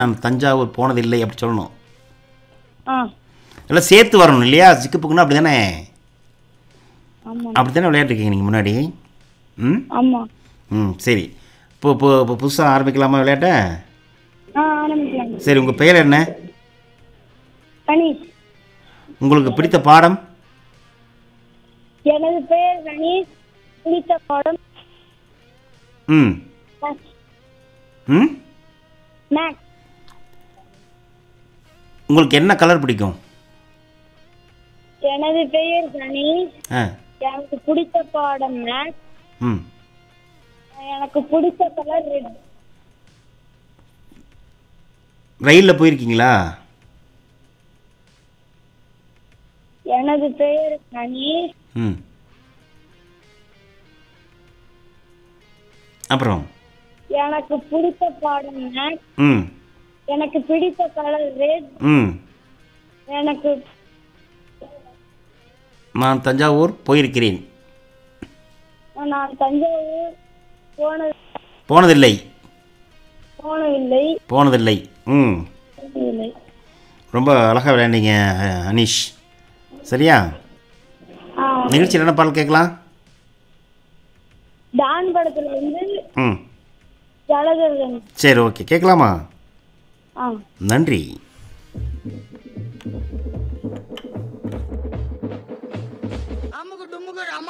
நான் தஞ்சாவூர் போனதில்லை அப்படி சொல்லணும் ஆ எல்லாம் சேர்த்து வரணும் இல்லையா சிக்கு புக்குன்னா அப்படி தானே ஆமாம் அப்படி தானே விளையாட்டுருக்கீங்க நீங்கள் முன்னாடி ம் ஆமாம் ம் சரி இப்போ இப்போ இப்போ புதுசாக ஆரம்பிக்கலாமா விளையாட்ட ஆ ஆரம்பிக்கலாம் சரி உங்கள் பெயர் என்ன கணேஷ் உங்களுக்கு பிடித்த பாடம் எனது பெயர் கணேஷ் பிடித்த பாடம் ம் ம் மேக்ஸ் உங்களுக்கு என்ன கலர் பிடிக்கும் எனது பெயர் கணேஷ் ஆ எனக்கு பிடித்த பாடம் மேக்ஸ் ம் எனக்கு பிடித்த கலர் ரெட் ரயிலில் போயிருக்கீங்களா எனது பெயர் கணேஷ் ம் அப்புறம் எனக்கு பிடித்த பாடம் மேக்ஸ் ம் எனக்கு பிடித்த கலர் ரெட் ம் எனக்கு நான் தஞ்சாவூர் போயிருக்கிறேன் நான் தஞ்சாவூர் போனது போனதில்லை போனதில்லை போனதில்லை ம் போனதில்லை ரொம்ப அழகாக விளையாண்டீங்க அஹ், அனீஷ் சரியா ஆ நிகழ்ச்சியில் என்ன பாடல் கேட்கலாம் டான் படத்துல வந்து ம் ஜலதர்கன் சரி ஓகே கேட்கலாமா ஆ நன்றி